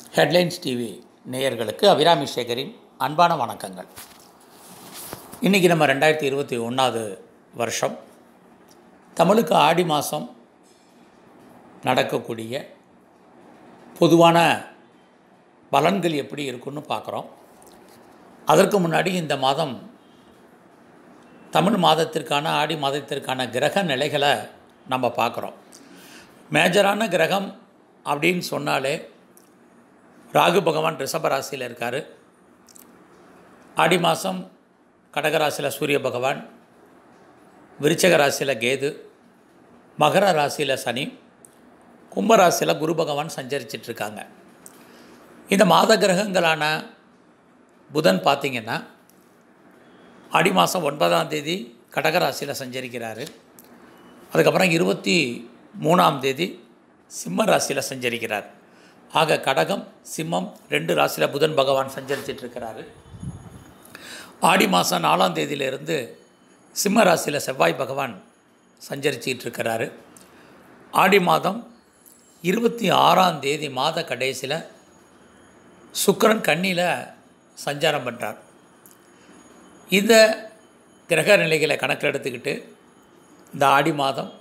headlines TV நேயர்களுக்கு அபிராமி சேகரின் அன்பான வணக்கங்கள் இன்றைக்கி நம்ம ரெண்டாயிரத்தி இருபத்தி ஒன்றாவது வருஷம் தமிழுக்கு ஆடி மாதம் நடக்கக்கூடிய பொதுவான பலன்கள் எப்படி இருக்குன்னு பார்க்குறோம் அதற்கு முன்னாடி இந்த மாதம் தமிழ் மாதத்திற்கான ஆடி மாதத்திற்கான கிரக நிலைகளை நம்ம பார்க்குறோம் மேஜரான கிரகம் அப்படின்னு சொன்னாலே ராகு பகவான் ரிஷப ராசியில் இருக்கார் ஆடி மாதம் கடகராசியில் சூரிய பகவான் விருச்சக ராசியில் கேது மகர ராசியில் சனி கும்ப ராசியில் குரு பகவான் சஞ்சரிச்சிட்ருக்காங்க இந்த மாத கிரகங்களான புதன் பார்த்திங்கன்னா ஆடி மாதம் ஒன்பதாம் தேதி கடகராசியில் சஞ்சரிக்கிறாரு அதுக்கப்புறம் இருபத்தி மூணாம் தேதி சிம்ம ராசியில் சஞ்சரிக்கிறார் ஆக கடகம் சிம்மம் ரெண்டு ராசியில் புதன் பகவான் சஞ்சரிச்சிட்ருக்கிறாரு ஆடி மாதம் நாலாம் தேதியிலிருந்து சிம்ம ராசியில் செவ்வாய் பகவான் சஞ்சரிச்சிட்டு இருக்கிறாரு ஆடி மாதம் இருபத்தி ஆறாம் தேதி மாத கடைசியில் சுக்கிரன் கண்ணியில் சஞ்சாரம் பண்ணுறார் இந்த கிரக நிலைகளை கணக்கில் எடுத்துக்கிட்டு இந்த ஆடி மாதம்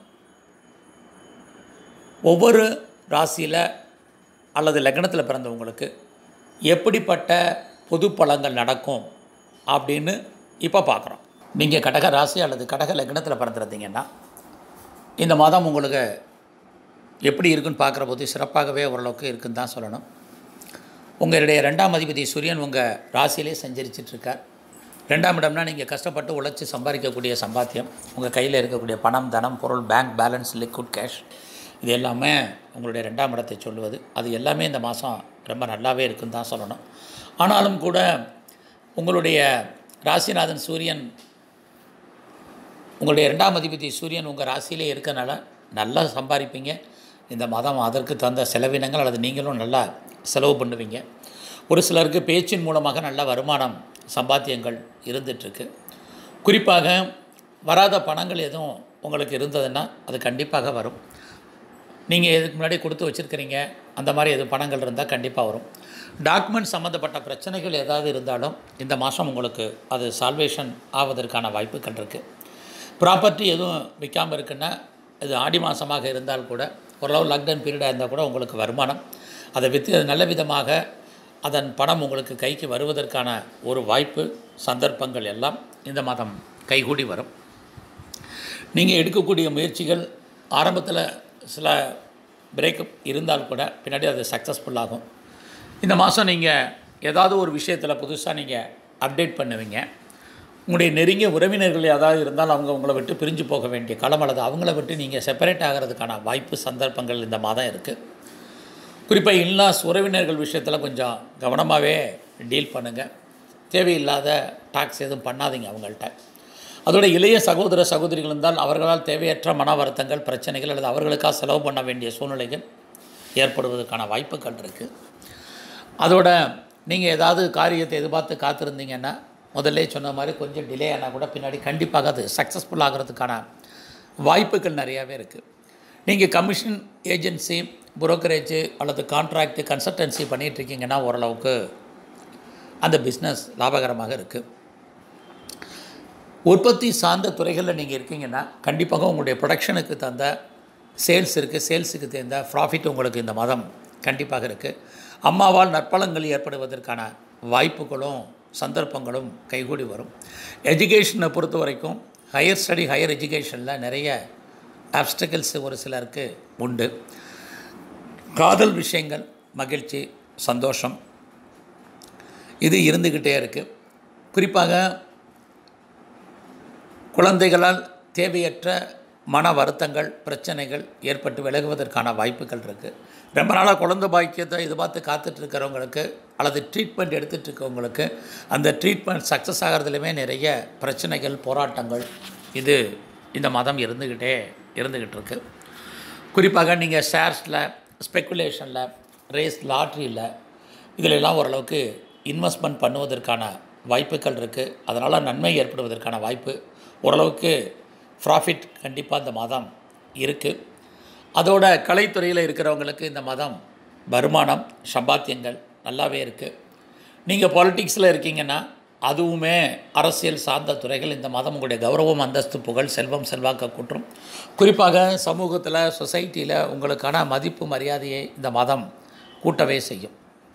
ஒவ்வொரு ராசியில் அல்லது லக்னத்தில் பிறந்தவங்களுக்கு எப்படிப்பட்ட பொது பலன்கள் நடக்கும் அப்படின்னு இப்போ பார்க்குறோம் நீங்கள் கடக ராசி அல்லது கடக லக்னத்தில் பிறந்திருந்தீங்கன்னா இந்த மாதம் உங்களுக்கு எப்படி இருக்குன்னு பார்க்குற போது சிறப்பாகவே ஓரளவுக்கு இருக்குன்னு தான் சொல்லணும் உங்களுடைய ரெண்டாம் அதிபதி சூரியன் உங்கள் ராசியிலே சஞ்சரிச்சிட்ருக்கார் ரெண்டாம் இடம்னா நீங்கள் கஷ்டப்பட்டு உழைச்சி சம்பாதிக்கக்கூடிய சம்பாத்தியம் உங்கள் கையில் இருக்கக்கூடிய பணம் தனம் பொருள் பேங்க் பேலன்ஸ் லிக்விட் கேஷ் இது எல்லாமே உங்களுடைய ரெண்டாம் இடத்தை சொல்லுவது அது எல்லாமே இந்த மாதம் ரொம்ப நல்லாவே இருக்குன்னு தான் சொல்லணும் ஆனாலும் கூட உங்களுடைய ராசிநாதன் சூரியன் உங்களுடைய ரெண்டாம் அதிபதி சூரியன் உங்கள் ராசியிலே இருக்கனால நல்லா சம்பாதிப்பீங்க இந்த மாதம் அதற்கு தகுந்த செலவினங்கள் அல்லது நீங்களும் நல்லா செலவு பண்ணுவீங்க ஒரு சிலருக்கு பேச்சின் மூலமாக நல்ல வருமானம் சம்பாத்தியங்கள் இருந்துகிட்ருக்கு குறிப்பாக வராத பணங்கள் எதுவும் உங்களுக்கு இருந்ததுன்னா அது கண்டிப்பாக வரும் நீங்கள் இதுக்கு முன்னாடி கொடுத்து வச்சுருக்கிறீங்க அந்த மாதிரி எதுவும் பணங்கள் இருந்தால் கண்டிப்பாக வரும் டாக்குமெண்ட் சம்மந்தப்பட்ட பிரச்சனைகள் ஏதாவது இருந்தாலும் இந்த மாதம் உங்களுக்கு அது சால்வேஷன் ஆவதற்கான வாய்ப்புகள் இருக்குது ப்ராப்பர்ட்டி எதுவும் விற்காமல் இருக்குன்னா இது ஆடி மாதமாக இருந்தால் கூட ஓரளவு லாக்டவுன் பீரியடாக இருந்தால் கூட உங்களுக்கு வருமானம் அதை விற்று அது நல்ல விதமாக அதன் பணம் உங்களுக்கு கைக்கு வருவதற்கான ஒரு வாய்ப்பு சந்தர்ப்பங்கள் எல்லாம் இந்த மாதம் கைகூடி வரும் நீங்கள் எடுக்கக்கூடிய முயற்சிகள் ஆரம்பத்தில் சில பிரேக்கப் இருந்தால் கூட பின்னாடி அது சக்ஸஸ்ஃபுல் ஆகும் இந்த மாதம் நீங்கள் ஏதாவது ஒரு விஷயத்தில் புதுசாக நீங்கள் அப்டேட் பண்ணுவீங்க உங்களுடைய நெருங்கிய உறவினர்கள் ஏதாவது இருந்தால் அவங்க உங்களை விட்டு பிரிஞ்சு போக வேண்டிய காலம் அல்லது அவங்கள விட்டு நீங்கள் செப்பரேட் ஆகிறதுக்கான வாய்ப்பு சந்தர்ப்பங்கள் இந்த மாதம் இருக்குது குறிப்பாக இன்லாஸ் உறவினர்கள் விஷயத்தில் கொஞ்சம் கவனமாகவே டீல் பண்ணுங்கள் தேவையில்லாத டாக்ஸ் எதுவும் பண்ணாதீங்க அவங்கள்ட்ட அதோட இளைய சகோதர சகோதரிகள் இருந்தால் அவர்களால் தேவையற்ற மன வருத்தங்கள் பிரச்சனைகள் அல்லது அவர்களுக்காக செலவு பண்ண வேண்டிய சூழ்நிலைகள் ஏற்படுவதற்கான வாய்ப்புகள் இருக்குது அதோட நீங்கள் ஏதாவது காரியத்தை எதிர்பார்த்து காத்திருந்தீங்கன்னா முதல்ல சொன்ன மாதிரி கொஞ்சம் டிலே ஆனால் கூட பின்னாடி கண்டிப்பாக அது சக்ஸஸ்ஃபுல் ஆகிறதுக்கான வாய்ப்புகள் நிறையாவே இருக்குது நீங்கள் கமிஷன் ஏஜென்சி புரோக்கரேஜு அல்லது கான்ட்ராக்டு கன்சல்டன்சி பண்ணிகிட்ருக்கீங்கன்னா ஓரளவுக்கு அந்த பிஸ்னஸ் லாபகரமாக இருக்குது உற்பத்தி சார்ந்த துறைகளில் நீங்கள் இருக்கீங்கன்னா கண்டிப்பாக உங்களுடைய ப்ரொடக்ஷனுக்கு தந்த சேல்ஸ் இருக்குது சேல்ஸுக்கு தகுந்த ப்ராஃபிட் உங்களுக்கு இந்த மாதம் கண்டிப்பாக இருக்குது அம்மாவால் நற்பலங்கள் ஏற்படுவதற்கான வாய்ப்புகளும் சந்தர்ப்பங்களும் கைகூடி வரும் எஜுகேஷனை பொறுத்த வரைக்கும் ஹையர் ஸ்டடி ஹையர் எஜுகேஷனில் நிறைய ஆப்ஸ்டக்கிள்ஸ் ஒரு சிலருக்கு உண்டு காதல் விஷயங்கள் மகிழ்ச்சி சந்தோஷம் இது இருந்துக்கிட்டே இருக்குது குறிப்பாக குழந்தைகளால் தேவையற்ற மன வருத்தங்கள் பிரச்சனைகள் ஏற்பட்டு விலகுவதற்கான வாய்ப்புகள் இருக்குது ரொம்ப நாளாக குழந்தை பாக்கியத்தை எதிர்பார்த்து காத்துட்ருக்கிறவங்களுக்கு அல்லது ட்ரீட்மெண்ட் எடுத்துகிட்டு இருக்கவங்களுக்கு அந்த ட்ரீட்மெண்ட் சக்ஸஸ் ஆகிறதுலையுமே நிறைய பிரச்சனைகள் போராட்டங்கள் இது இந்த மதம் இருந்துக்கிட்டே இருந்துக்கிட்டு இருக்கு குறிப்பாக நீங்கள் ஷேர்ஸில் ஸ்பெக்குலேஷனில் ரேஸ் லாட்ரியில் இதிலெல்லாம் ஓரளவுக்கு இன்வெஸ்ட்மெண்ட் பண்ணுவதற்கான வாய்ப்புகள் இருக்குது அதனால் நன்மை ஏற்படுவதற்கான வாய்ப்பு ஓரளவுக்கு ப்ராஃபிட் கண்டிப்பாக இந்த மாதம் இருக்குது அதோட கலைத்துறையில் இருக்கிறவங்களுக்கு இந்த மாதம் வருமானம் சம்பாத்தியங்கள் நல்லாவே இருக்குது நீங்கள் பாலிட்டிக்ஸில் இருக்கீங்கன்னா அதுவுமே அரசியல் சார்ந்த துறைகள் இந்த மாதம் உங்களுடைய கௌரவம் அந்தஸ்து புகழ் செல்வம் செல்வாக்க கூற்றும் குறிப்பாக சமூகத்தில் சொசைட்டியில் உங்களுக்கான மதிப்பு மரியாதையை இந்த மாதம் கூட்டவே செய்யும்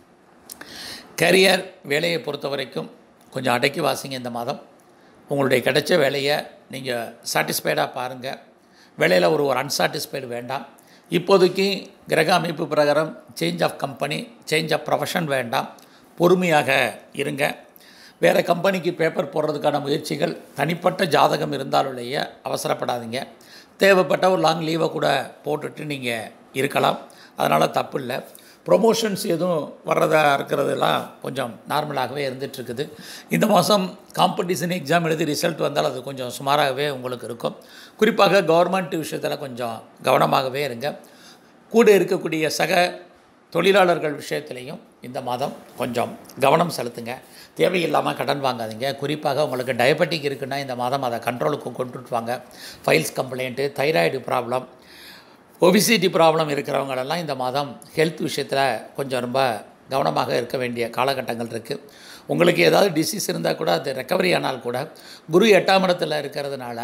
கரியர் வேலையை பொறுத்த வரைக்கும் கொஞ்சம் அடக்கி வாசிங்க இந்த மாதம் உங்களுடைய கிடைச்ச வேலையை நீங்கள் சாட்டிஸ்ஃபைடாக பாருங்கள் வேலையில் ஒரு ஒரு அன்சாட்டிஸ்ஃபைடு வேண்டாம் இப்போதைக்கு கிரக அமைப்பு பிரகாரம் change of company change of profession வேண்டாம் பொறுமையாக இருங்க வேறு கம்பெனிக்கு பேப்பர் போடுறதுக்கான முயற்சிகள் தனிப்பட்ட ஜாதகம் இருந்தாலுடைய அவசரப்படாதீங்க தேவைப்பட்ட ஒரு லாங் லீவை கூட போட்டுட்டு நீங்கள் இருக்கலாம் அதனால் தப்பு இல்லை ப்ரொமோஷன்ஸ் எதுவும் வர்றதா இருக்கிறதெல்லாம் கொஞ்சம் நார்மலாகவே இருந்துகிட்ருக்குது இந்த மாதம் காம்படிஷன் எக்ஸாம் எழுதி ரிசல்ட் வந்தால் அது கொஞ்சம் சுமாராகவே உங்களுக்கு இருக்கும் குறிப்பாக கவர்மெண்ட் விஷயத்தில் கொஞ்சம் கவனமாகவே இருங்க கூட இருக்கக்கூடிய சக தொழிலாளர்கள் விஷயத்துலேயும் இந்த மாதம் கொஞ்சம் கவனம் செலுத்துங்க தேவையில்லாமல் கடன் வாங்காதீங்க குறிப்பாக உங்களுக்கு டயபெட்டிக் இருக்குன்னா இந்த மாதம் அதை கண்ட்ரோலுக்கு கொண்டுட்டு வாங்க piles complaint thyroid problem obesity problem இருக்கிறவங்களெல்லாம் இந்த மாதம் ஹெல்த் விஷயத்தில் கொஞ்சம் ரொம்ப கவனமாக இருக்க வேண்டிய காலகட்டங்கள் இருக்குது உங்களுக்கு ஏதாவது டிசீஸ் இருந்தால் கூட அது ரெக்கவரி ஆனால் கூட குரு எட்டாம் இடத்துல இருக்கிறதுனால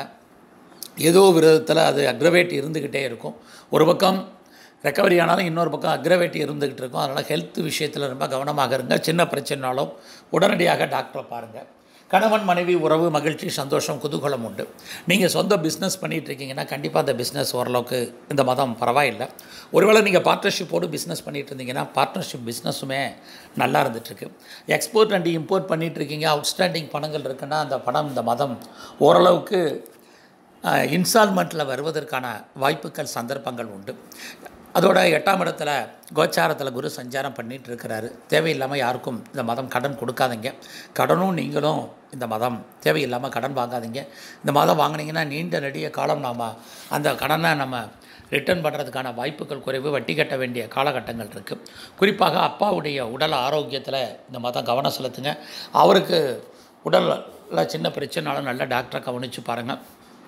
ஏதோ விதத்தில் அது அக்ரவேட் இருந்துக்கிட்டே இருக்கும் ஒரு பக்கம் ரெக்கவரி ஆனாலும் இன்னொரு பக்கம் அக்ரவேட் இருந்துக்கிட்டு இருக்கும் அதனால் ஹெல்த் விஷயத்தில் ரொம்ப கவனமாக இருங்க சின்ன பிரச்சனைனாலும் உடனடியாக டாக்டரை பாருங்கள் கணவன் மனைவி உறவு மகிழ்ச்சி சந்தோஷம் குதூகலம் உண்டு நீங்கள் சொந்த பிஸ்னஸ் பண்ணிகிட்டு இருக்கீங்கன்னா கண்டிப்பாக அந்த பிஸ்னஸ் ஓரளவுக்கு இந்த மாதம் பரவாயில்லை ஒருவேளை நீங்கள் பார்ட்னர்ஷிப்போடு பிஸ்னஸ் பண்ணிகிட்டு இருந்தீங்கன்னா பார்ட்னர்ஷிப் பிஸ்னஸுமே நல்லா இருந்துகிட்ருக்கு எக்ஸ்போர்ட் அண்ட் இம்போர்ட் பண்ணிகிட்டு இருக்கீங்க அவுட்ஸ்டாண்டிங் பணங்கள் இருக்குன்னா அந்த பணம் இந்த மாதம் ஓரளவுக்கு இன்ஸ்டால்மெண்ட்டில் வருவதற்கான வாய்ப்புகள் சந்தர்ப்பங்கள் உண்டு அதோட எட்டாம் இடத்துல கோச்சாரத்தில் குரு சஞ்சாரம் பண்ணிகிட்டு இருக்கிறாரு தேவையில்லாமல் யாருக்கும் இந்த மதம் கடன் கொடுக்காதீங்க கடனும் நீங்களும் இந்த மதம் தேவையில்லாமல் கடன் வாங்காதீங்க இந்த மாதம் வாங்கினீங்கன்னா நீண்ட நெடிய காலம் நாம் அந்த கடனை நம்ம ரிட்டர்ன் பண்ணுறதுக்கான வாய்ப்புகள் குறைவு வட்டி கட்ட வேண்டிய காலகட்டங்கள் இருக்குது குறிப்பாக அப்பாவுடைய உடல் ஆரோக்கியத்தில் இந்த மாதம் கவனம் செலுத்துங்க அவருக்கு உடலில் சின்ன பிரச்சனைனாலும் நல்ல டாக்டரை கவனித்து பாருங்கள்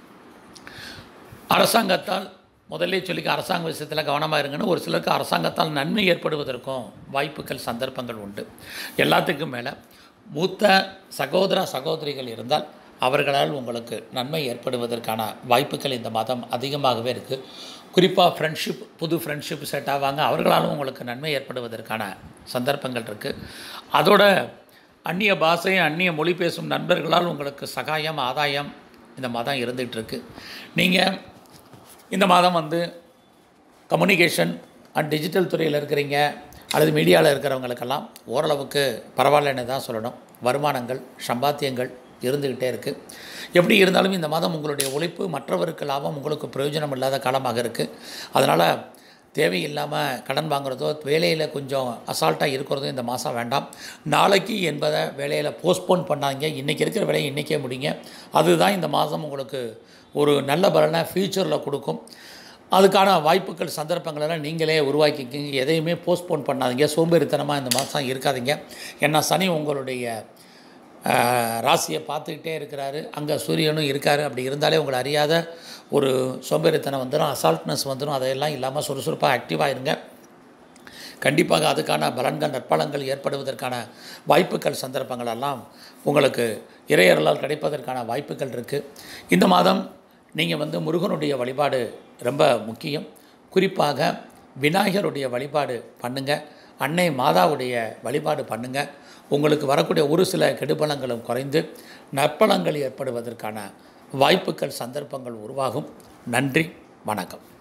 அரசாங்கத்தால் முதல்ல சொல்லிக்க அரசாங்க விஷயத்தில் கவனமாக இருங்கன்னு ஒரு சிலருக்கு அரசாங்கத்தால் நன்மை ஏற்படுவதற்கும் வாய்ப்புகள் சந்தர்ப்பங்கள் உண்டு எல்லாத்துக்கும் மேலே மூத்த சகோதர சகோதரிகள் இருந்தால் அவர்களால் உங்களுக்கு நன்மை ஏற்படுவதற்கான வாய்ப்புகள் இந்த மாதம் அதிகமாகவே இருக்குது குறிப்பாக ஃப்ரெண்ட்ஷிப் புது ஃப்ரெண்ட்ஷிப் செட் ஆவாங்க அவர்களாலும் உங்களுக்கு நன்மை ஏற்படுவதற்கான சந்தர்ப்பங்கள் இருக்குது அதோட அந்நிய பாஷை அந்நிய மொழி பேசும் நண்பர்களால் உங்களுக்கு சகாயம் ஆதாயம் இந்த மாதம் இருந்துகிட்டு இருக்கு நீங்கள் இந்த மாதம் வந்து கம்யூனிகேஷன் அண்ட் டிஜிட்டல் துறையில் இருக்கிறீங்க அல்லது மீடியாவில் இருக்கிறவங்களுக்கெல்லாம் ஓரளவுக்கு பரவாயில்லன்னு தான் சொல்லணும் வருமானங்கள் சம்பாத்தியங்கள் இருந்துக்கிட்டே இருக்குது எப்படி இருந்தாலும் இந்த மாதம் உங்களுடைய உழைப்பு மற்றவருக்கு லாபம் உங்களுக்கு பிரயோஜனம் இல்லாத காலமாக இருக்குது அதனால் தேவையில்லாமல் கடன் வாங்குறதோ வேலையில் கொஞ்சம் அசால்ட்டாக இருக்கிறதோ இந்த மாதம் வேண்டாம் நாளைக்கு என்பதை வேலையில் போஸ்ட்போன் பண்ணாதீங்க இன்றைக்கி இருக்கிற வேலையை இன்றைக்கே முடிங்க அதுதான் இந்த மாதம் உங்களுக்கு ஒரு நல்ல பலனை ஃப்யூச்சரில் கொடுக்கும் அதுக்கான வாய்ப்புகள் சந்தர்ப்பங்கள் எல்லாம் நீங்களே உருவாக்கிக்கிங்க எதையுமே போஸ்ட்போன் பண்ணாதீங்க சோம்பேறித்தனமாக இந்த மாதம் இருக்காதீங்க ஏன்னா சனி உங்களுடைய ஆஹ், ராசியை பார்த்துக்கிட்டே இருக்கிறாரு அங்கே சூரியனும் இருக்கார் அப்படி இருந்தாலே உங்களை அறியாத ஒரு சோம்பேறித்தனம் வந்துடும் அசால்ட்னஸ் வந்துடும் அதையெல்லாம் இல்லாமல் சுறுசுறுப்பாக ஆக்டிவாக இருங்க கண்டிப்பாக அதுக்கான பலன்கள் நற்பலன்கள் ஏற்படுவதற்கான வாய்ப்புகள் சந்தர்ப்பங்கள் எல்லாம் உங்களுக்கு இறையறலால் கிடைப்பதற்கான வாய்ப்புகள் இருக்குது இந்த மாதம் நீங்கள் வந்து முருகனுடைய வழிபாடு ரொம்ப முக்கியம் குறிப்பாக விநாயகருடைய வழிபாடு பண்ணுங்கள் அன்னை மாதாவுடைய வழிபாடு பண்ணுங்கள் உங்களுக்கு வரக்கூடிய ஒரு சில கெடுபலங்களும் குறைந்து நற்பலங்கள் ஏற்படுவதற்கான வாய்ப்புகள் சந்தர்ப்பங்கள் உருவாகும் நன்றி வணக்கம்